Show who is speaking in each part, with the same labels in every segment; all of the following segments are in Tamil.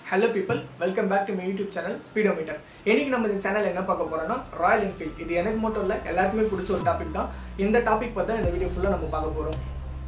Speaker 1: hello people welcome back to my YouTube channel speedometer இன்னைக்கு நம்ம இந்த சேனல் என்ன பார்க்க போறோம்னா ராயல் என்ஃபீல்ட் இது எனக்கு மட்டும் இல்லை எல்லாருக்குமே பிடிச்ச ஒரு டாபிக் தான் இந்த டாபிக் பார்த்தா இந்த வீடியோ ஃபுல்லாக நம்ம பார்க்க போகிறோம்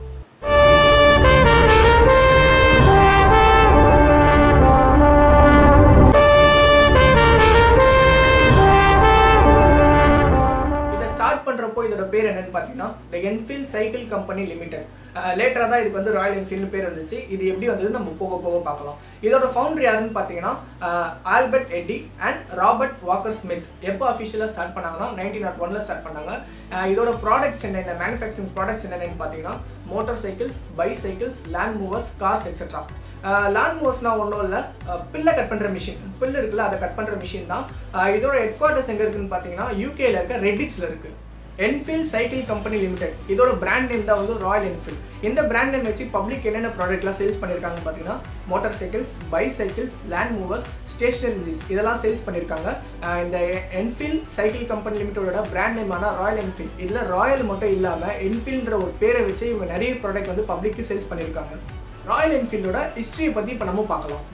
Speaker 1: இதை ஸ்டார்ட் பண்ணுறப்போ இதோட பேர் என்னன்னு பார்த்தீங்கன்னா the Enfield cycle company limited லேட்டராக தான் இதுக்கு வந்து ராயல் என்ஃபீல்டு பேர் இருந்துச்சு இது எப்படி வந்தது நம்ம போக போக பார்க்கலாம் இதோட ஃபவுண்டர் யாருன்னு பார்த்தீங்கன்னா ஆல்பர்ட் எட்டி அண்ட் ராபர்ட் வாக்கர் ஸ்மித் எப்போ அஃபிஷியலாக ஸ்டார்ட் பண்ணாங்கன்னா நைன்டீன் நாட் ஒனில் ஸ்டார்ட் பண்ணாங்க அஹ் இதோட ப்ராடக்ட்ஸ் என்னென்ன மேனுஃபேக்சரிங் ப்ராடக்ட்ஸ் என்னென்னு பார்த்தீங்கன்னா motorcycles bicycles land movers cars etcetera land மூவர்ஸ்னால் ஒன்றும் இல்லை பில்லை கட் பண்ணுற மிஷின் பில்லு இருக்குல்ல அதை கட் பண்ணுற மிஷின் தான் அஹ் இதோட ஹெட் குவார்ட்டர்ஸ் எங்கே இருக்குன்னு பார்த்தீங்கன்னா யூகேல இருக்க ரெட்டிக்ஸில் இருக்குது என்ஃபீல்ட் சைக்கிள் கம்பெனி லிமிடெட் இதோட பிராண்ட் நேம் தான் வந்து ராயல் என்ஃபீல்ட் இந்த பிராண்ட் நேம் வச்சு பப்ளிக் என்னென்ன ப்ராடக்ட்லாம் சேல்ஸ் பண்ணியிருக்காங்கன்னு பார்த்தீங்கன்னா motorcycles bicycles land movers stationeries இதெல்லாம் சேல்ஸ் பண்ணியிருக்காங்க அஹ் இந்த என்ஃபீல்ட் சைக்கிள் கம்பெனி லிமிட்டோட பிராண்ட் நேமான ராயல் என்ஃபீல்ட் இதில் ராயல் மட்டும் இல்லாமல் என்ஃபீல்ட்ன்ற ஒரு பேரை வச்சு இவங்க நிறைய ப்ராடக்ட் வந்து பப்ளிக்கு சேல்ஸ் பண்ணியிருக்காங்க ராயல் என்ஃபீல்டோட ஹிஸ்ட்ரியை பற்றி இப்போ நம்ம பார்க்கலாம்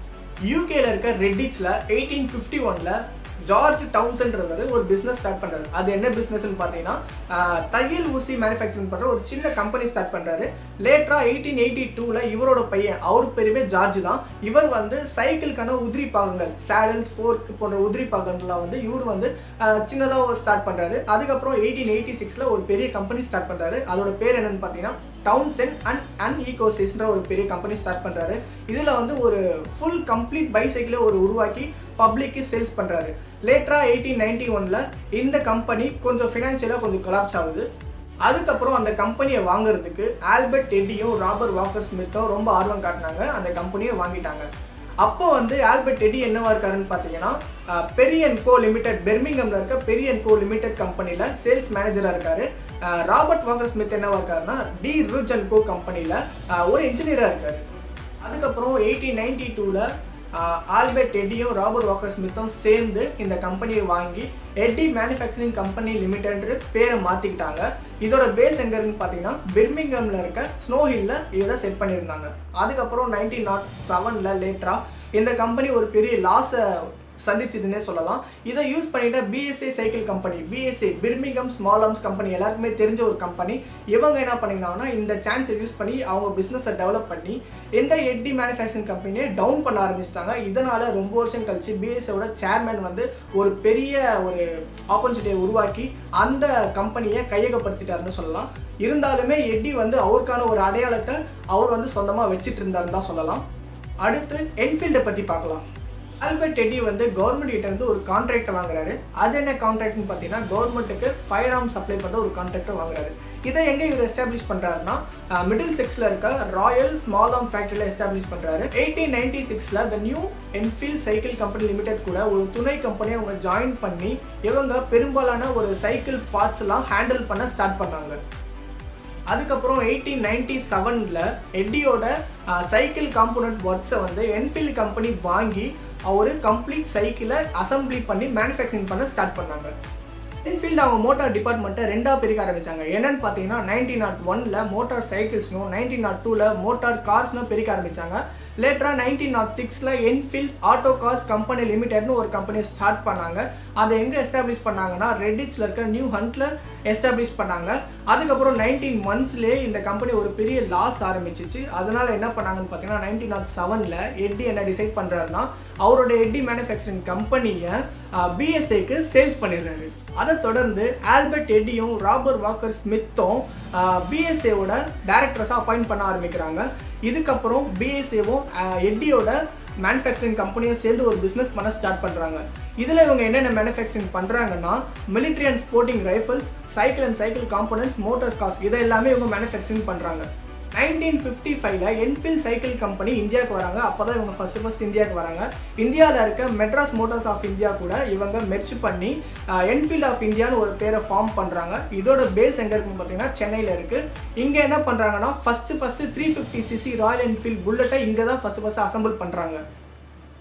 Speaker 1: யூகேல இருக்க ரெட்டிக்ஸில் எயிட்டீன் ஃபிஃப்டி ஒனில் ஜார்ஜ் டவுன்சன்றவர் ஒரு பிஸ்னஸ் ஸ்டார்ட் பண்ணுறாரு அது என்ன பிஸ்னஸ்னு பார்த்தீங்கன்னா ஆஹ், தையல் ஊசி மேனுஃபேக்சரிங் பண்ணுற ஒரு சின்ன கம்பெனி ஸ்டார்ட் பண்ணுறாரு லேட்டராக எயிட்டீன் எயிட்டி டூவில் இவரோட பையன் அவர் பேருமே ஜார்ஜ் தான் இவர் வந்து சைக்கிள்க்கான உதிரி பாகங்கள் சேடல்ஸ் ஃபோர்க் போன்ற உதிரி பாகங்கள்லாம் வந்து இவர் வந்து சின்னதாக ஸ்டார்ட் பண்ணுறாரு அதுக்கப்புறம் எயிட்டீன் எயிட்டி சிக்ஸில் ஒரு பெரிய கம்பெனி ஸ்டார்ட் பண்ணுறாரு அதோட பேர் என்னன்னு பார்த்தீங்கன்னா டவுன்சென் அண்ட் அண்ட் ஈகோசிஸ்ன்ற ஒரு பெரிய கம்பெனி ஸ்டார்ட் பண்ணுறாரு இதில் வந்து ஒரு ஃபுல் கம்ப்ளீட் பைசைக்கிளை ஒரு உருவாக்கி பப்ளிக்கு சேல்ஸ் பண்ணுறாரு லேட்டராக எயிட்டீன் நைன்டி ஒனில் இந்த கம்பெனி கொஞ்சம் ஃபினான்ஷியலாக கொஞ்சம் கொலாப்ஸ் ஆகுது அதுக்கப்புறம் அந்த கம்பெனியை வாங்குறதுக்கு ஆல்பர்ட் டெட்டியும் ராபர்ட் வாக்கர் ஸ்மித்தும் ரொம்ப ஆர்வம் காட்டினாங்க அந்த கம்பெனியை வாங்கிட்டாங்க அப்போ வந்து ஆல்பர்ட் டெடி என்னவா இருக்காருன்னு பார்த்தீங்கன்னா அஹ், பெரியன் கோ லிமிடெட் பெர்மிங்கம்ல இருக்க பெரியன் கோ லிமிடெட் கம்பெனியில் சேல்ஸ் மேனேஜராக இருக்காரு அஹ், ராபர்ட் வாக்கர் ஸ்மித் என்னவா இருக்காருன்னா டி ருஜ் அண்ட் கோ கம்பெனியில் ஒரு இன்ஜினியராக இருக்காரு அதுக்கப்புறம் எயிட்டீன் நைன்டி டூவில் ஆல்பர்ட் எட்டியும் ராபர்ட் வாக்கர் ஸ்மித்தும் சேர்ந்து இந்த கம்பெனியை வாங்கி எட்டி மேனுஃபேக்சரிங் கம்பெனி லிமிடெட்னு பேரை மாற்றிக்கிட்டாங்க இதோட பேஸ் எங்கே இருக்குன்னு பார்த்தீங்கன்னா பிர்மிங்கமில் இருக்க ஸ்னோ ஹில்ல இதை செட் பண்ணியிருந்தாங்க அதுக்கப்புறம் நைன்டீன் நாட் செவனில் லேட்டராக இந்த கம்பெனி ஒரு பெரிய லாஸை சந்திச்சதுன்னே சொல்லலாம் இதை யூஸ் பண்ணிட்ட BSA cycle company BSA Birmingham small arms company எல்லாருக்குமே தெரிஞ்ச ஒரு கம்பெனி இவங்க என்ன பண்ணிருந்தாங்கன்னா இந்த சான்ஸை யூஸ் பண்ணி அவங்க பிஸ்னஸை டெவலப் பண்ணி இந்த எட்டி மேனுஃபேக்சரிங் கம்பெனியை டவுன் பண்ண ஆரம்பிச்சிட்டாங்க இதனால் ரொம்ப வருஷம் கழிச்சு பிஎஸ்ஏவோட சேர்மேன் வந்து ஒரு பெரிய ஒரு ஆப்பர்ச்சுனிட்டியை உருவாக்கி அந்த கம்பெனியை கையகப்படுத்திட்டாருன்னு சொல்லலாம் இருந்தாலுமே எட்டி வந்து அவருக்கான ஒரு அடையாளத்தை அவர் வந்து சொந்தமாக வச்சுட்டு இருந்தாருன்னு தான் சொல்லலாம் அடுத்து என்ஃபீல்டை பற்றி பார்க்கலாம் ஆல்பர்ட் டெடி வந்து கவர்மெண்ட் கிட்ட இருந்து ஒரு கான்ட்ராக்ட் வாங்குறாரு அது என்ன கான்ட்ராக்ட்னு பார்த்தீங்கன்னா கவர்மெண்ட்டுக்கு ஃபயர் ஆர்ம் சப்ளை பண்ணுற ஒரு கான்ட்ராக்டை வாங்குறாரு இதை எங்கே இவர் எஸ்டாப்ளிஷ் பண்ணுறாருன்னா மிடில் செக்ஸில் இருக்க ராயல் ஸ்மால் ஆர்ம் ஃபேக்ட்ரியில் எஸ்டாப்ளிஷ் பண்ணுறாரு எயிட்டீன் நைன்டி சிக்ஸில் the new Enfield cycle company limited கூட ஒரு துணை கம்பெனியை அவங்க ஜாயின் பண்ணி இவங்க பெரும்பாலான ஒரு சைக்கிள் பார்ட்ஸ் எல்லாம் ஹேண்டில் பண்ண ஸ்டார்ட் பண்ணாங்க அதுக்கப்புறம் எயிட்டீன் நைன்டி செவனில் எட்டியோட சைக்கிள் காம்போனன்ட் ஒர்க்ஸை வந்து என்ஃபீல்ட் கம்பெனி வாங்கி ஒரு கம்ப்ளீட் சைக்கிளை அசம்பிளி பண்ணி மேனுஃபேக்சரிங் பண்ண ஸ்டார்ட் பண்ணாங்க என்ஃபீல்டு அவங்க மோட்டார் டிபார்ட்மெண்ட்டை ரெண்டாக பிரிக்க ஆரம்பிச்சாங்க என்னன்னு பார்த்தீங்கன்னா நைன்டீன் நாட் ஒனில் மோட்டார் சைக்கிள்ஸ்னும் நைன்டீன் நாட் டூவில் மோட்டார் கார்ஸ்னும் பிரிக்க ஆரம்பிச்சாங்க லேட்டராக நைன்டீன் நாட் சிக்ஸில் என்ஃபீல்ட் ஆட்டோ கார்ஸ் கம்பெனி லிமிடெட்னு ஒரு கம்பெனியை ஸ்டார்ட் பண்ணாங்க அதை எங்கே எஸ்டாப்ளிஷ் பண்ணாங்கன்னா ரெட்டிட்ஸில் இருக்க நியூ ஹண்ட்டில் எஸ்டாப்ளிஷ் பண்ணாங்க அதுக்கப்புறம் நைன்டீன் மந்த்ஸ்லேயே இந்த கம்பெனி ஒரு பெரிய லாஸ் ஆரம்பிச்சிச்சு அதனால் என்ன பண்ணாங்கன்னு பார்த்தீங்கன்னா நைன்டீன் நாட் செவனில் எட்டி என்ன டிசைட் பண்ணுறாருன்னா அவரோட எட்டி மேனுஃபேக்சரிங் கம்பெனியை பிஎஸ்ஏக்கு சேல்ஸ் பண்ணிடுறாரு அதை தொடர்ந்து ஆல்பர்ட் எட்டியும் ராபர்ட் வாக்கர் ஸ்மித்தும் பிஎஸ்ஏவோட டேரக்டர்ஸாக அப்பாயிண்ட் பண்ண ஆரம்பிக்கிறாங்க இதுக்கப்புறம் பிஎஸ்ஏவும் எட்டியோட மேனுஃபேக்சரிங் கம்பெனியும் சேர்ந்து ஒரு பிஸ்னஸ் பண்ண ஸ்டார்ட் பண்ணுறாங்க இதில் இவங்க என்னென்ன மேனுஃபேக்சரிங் பண்ணுறாங்கன்னா military and sporting rifles cycle and cycle components motors cars இதை எல்லாமே இவங்க மேனுஃபேக்சரிங் பண்ணுறாங்க நைன்டீன் ஃபிஃப்டி ஃபைவ்ல என்ஃபீல்ட் சைக்கிள் கம்பெனி இந்தியாவுக்கு வராங்க அப்போ தான் இவங்க ஃபஸ்ட்டு ஃபஸ்ட் இந்தியாவுக்கு வராங்க இந்தியாவில் இருக்க மெட்ராஸ் மோட்டார்ஸ் ஆஃப் இந்தியா கூட இவங்க மெர்ச் பண்ணி என்ஃபீல்ட் ஆஃப் இந்தியான்னு ஒரு பேரை ஃபார்ம் பண்ணுறாங்க இதோட பேஸ் எங்கே இருக்குன்னு பார்த்தீங்கன்னா சென்னையில் இருக்குது இங்கே என்ன பண்ணுறாங்கன்னா first first three fifty CC Royal Enfield புல்லட்டை இங்கே தான் ஃபஸ்ட்டு ஃபஸ்ட்டு அசம்பிள் பண்ணுறாங்க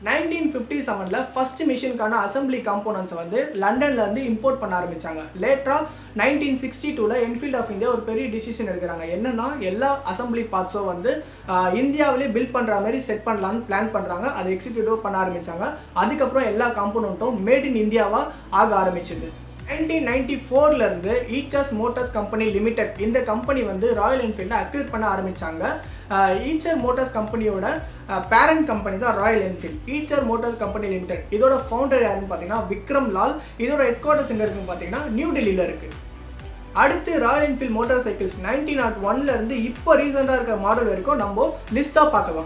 Speaker 1: நைன்டீன் ஃபிஃப்டி செவனில் ஃபர்ஸ்ட் மிஷினுக்கான அசம்பிளி காம்போனன்ட்ஸை வந்து லண்டன்லேருந்து இம்போர்ட் பண்ண ஆரம்பித்தாங்க லேட்டராக நைன்டீன் சிக்ஸ்டி டூவில் என்ஃபீல்ட் ஆஃப் இந்தியா ஒரு பெரிய டிசிஷன் எடுக்கிறாங்க என்னன்னா எல்லா அசம்பிளி பார்ட்ஸும் வந்து ஆஹ், இந்தியாவிலே பில்ட் பண்ணுற மாதிரி செட் பண்ணலான்னு பிளான் பண்ணுறாங்க அதை எக்ஸிக்யூட்டிவ் பண்ண ஆரம்பித்தாங்க அதுக்கப்புறம் எல்லா காம்போனண்ட்டும் மேட் இன் இந்தியாவாக ஆக ஆரம்பிச்சது நைன்டீன் நைன்டி ஃபோர்லேருந்து ஈச்சர்ஸ் மோட்டார்ஸ் கம்பெனி லிமிடெட் இந்த கம்பெனி வந்து ராயல் என்ஃபீல்டை அக்யூர் பண்ண ஆரம்பித்தாங்க ஈச்சர் மோட்டார்ஸ் கம்பெனியோட பேரண்ட் கம்பெனி தான் Royal Enfield Eicher motors company limited இதோட ஃபவுண்டர் யாருன்னு பார்த்தீங்கன்னா விக்ரம் லால் இதோட ஹெட் குவார்ட்டர்ஸ் எங்கே இருக்குன்னு பார்த்தீங்கன்னா நியூ டெல்லியில் இருக்குது அடுத்து Royal Enfield motorcycles nineteen nought ஒன்லேருந்து இப்போ ரீசெண்டாக இருக்க மாடல் வரைக்கும் நம்ம லிஸ்ட்டாக பார்க்கலாம்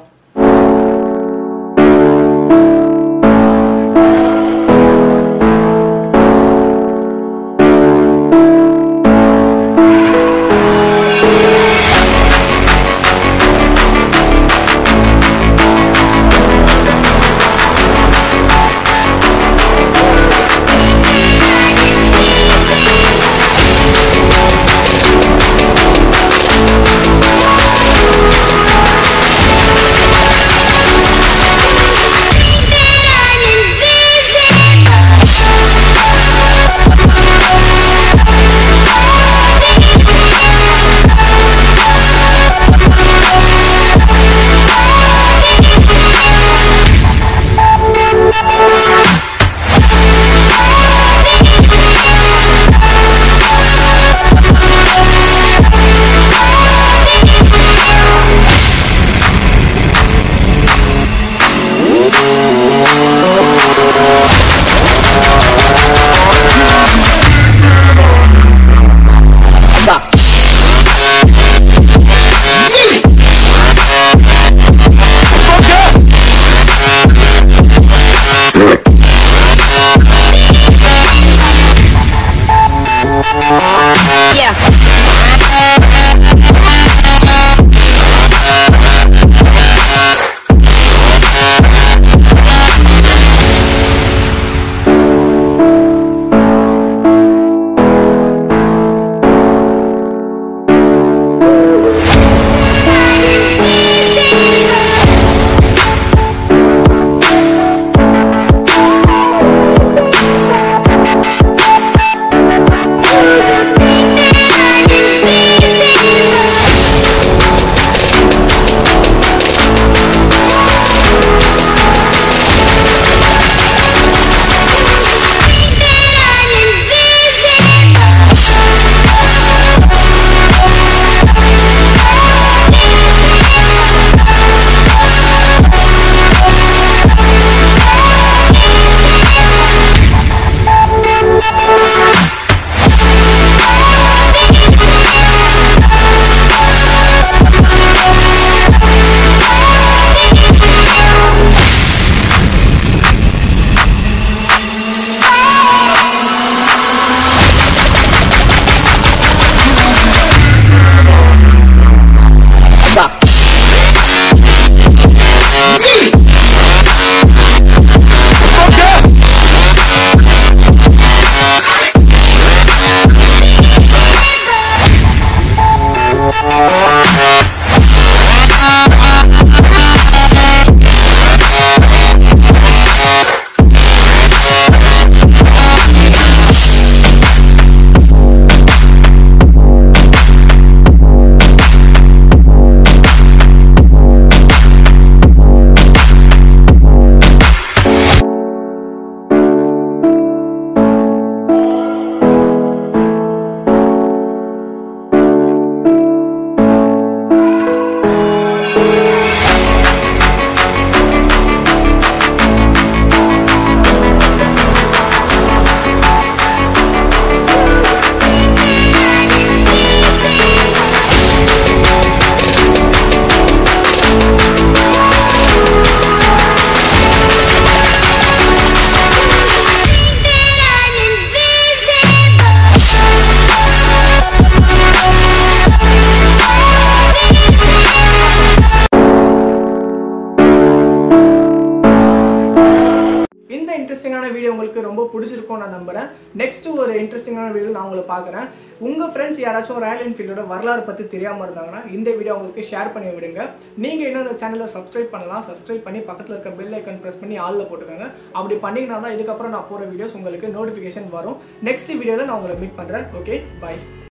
Speaker 1: இன்ட்ரெஸ்டிங்கான வீடியோ உங்களுக்கு ரொம்ப பிடிச்சிருக்கும் நான் நம்புறேன் நெக்ஸ்ட் ஒரு இன்ட்ரெஸ்டிங்கான வீடியோ நான் உங்களை பார்க்குறேன் உங்கள் ஃப்ரெண்ட்ஸ் யாராச்சும் ராயல் என்ஃபீல்டோட வரலாறு பற்றி தெரியாமல் இருந்தாங்கன்னா இந்த வீடியோ உங்களுக்கு ஷேர் பண்ணி விடுங்க நீங்கள் இன்னும் இந்த சேனலை சப்ஸ்கிரைப் பண்ணலாம் சப்ஸ்கிரைப் பண்ணி பக்கத்தில் இருக்க பெல் ஐக்கன் ப்ரெஸ் பண்ணி ஆளில் போட்டுக்கோங்க அப்படி பண்ணிங்கன்னா தான் இதுக்கப்புறம் நான் போகிற வீடியோஸ் உங்களுக்கு நோட்டிஃபிகேஷன் வரும் நெக்ஸ்ட் வீடியோவில் நான் உங்களை மீட் பண்ணுறேன் ஓகே பை